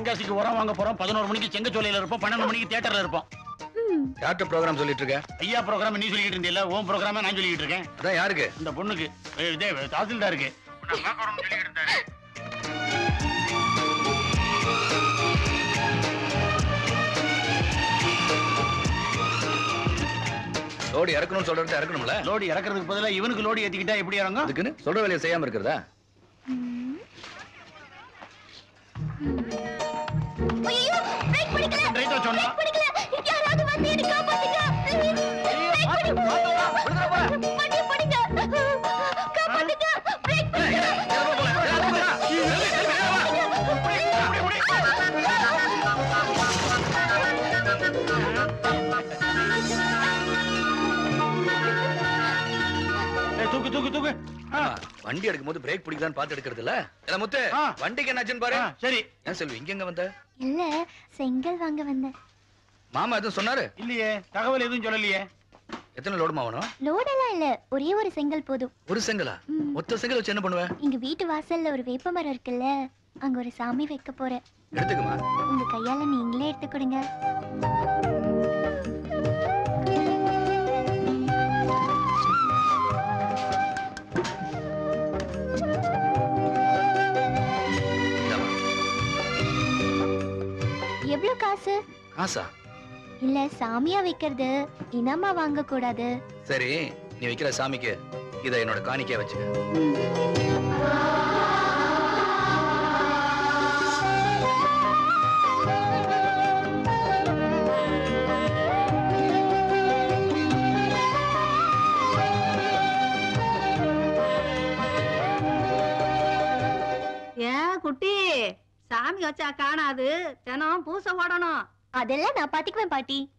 தென்காசிக்கு உரம் வாங்க போறோம் பதினோரு மணிக்கு செங்கச்சோலையில இருப்போம் பன்னெண்டு மணிக்கு தியேட்டர்ல இருப்போம் ம், யார்கிட்ட ப்ரோக்ராம் சொல்லிட்டு இருக்க ஐயா ப்ரோக்ராம் நீ சொல்லிட்டு இருந்தியல்ல உன் ப்ரோக்ராம நான் சொல்லிட்டு இருக்கேன் அதான் யாருக்கு இந்த பொண்ணுக்கு ஏய், இதே தாசில்தாருக்கு நான் பார்க்கறோம்னு சொல்லிக்கிட்டு இருந்தாரு லோடு இறக்கணும்னு சொல்றது இறக்கணும்ல லோடு இறக்குறதுக்கு பதிலா இவனுக்கு லோடு ஏத்திக்கிட்டா எப்படி இறங்கும் அதுக்குன்னு சொல்ற வேலையை செய்யாம இருக்கிறதா ஐயையோ, brake பிடிக்கல, ரைட்டா சொன்னா brake பிடிக்கல. யாராவது வந்து என்னை காப்பாத்துங்க. Brake பிடிக்கல. வண்டியை பிடிங்க. காப்பாத்துங்க. brake பிடிங்க. ஏய், தூக்கு தூக்கு தூக்கு ஆ, வண்டி எடுக்கும் போது பிரேக் பிடிக்கலான்னு பாத்து எடுக்கிறது இல்ல இல்ல முத்து ஆ. வண்டிக்கு என்னாச்சுன்னு பாரு ஆ, சரி ஏன் செல்வி இங்க எங்க வந்த இல்ல செங்கல் வாங்க வந்தேன் மாமா எதுவும் சொன்னாரு இல்லையே தகவல் எதுவும் சொல்லலையே எத்தனை லோடு மாவணும் லோடெல்லாம் இல்ல ஒரே ஒரு செங்கல் போதும் ஒரு செங்கலா ம். மொத்த செங்கல் வச்சு என்ன பண்ணுவேன் எங்க வீட்டு வாசல்ல ஒரு வேப்ப மரம் இருக்குல்ல அங்க ஒரு சாமி வைக்க போறேன் எடுத்துக்குமா உங்க கையால நீங்களே எடுத்து கொடுங்க இந்தாம்மா. எவ்வளவு காசு ஆசா இல்ல சாமியா வைக்கிறது இனமா வாங்க கூடாது சரி நீ வைக்கிற சாமிக்கு இதை என்னோட காணிக்கையா வச்சுக்க ஏன் குட்டி சாமி வச்சா காணாது தினம் பூசை ஓடணும் அதெல்லாம் நான் பாத்துக்குவேன் பாட்டி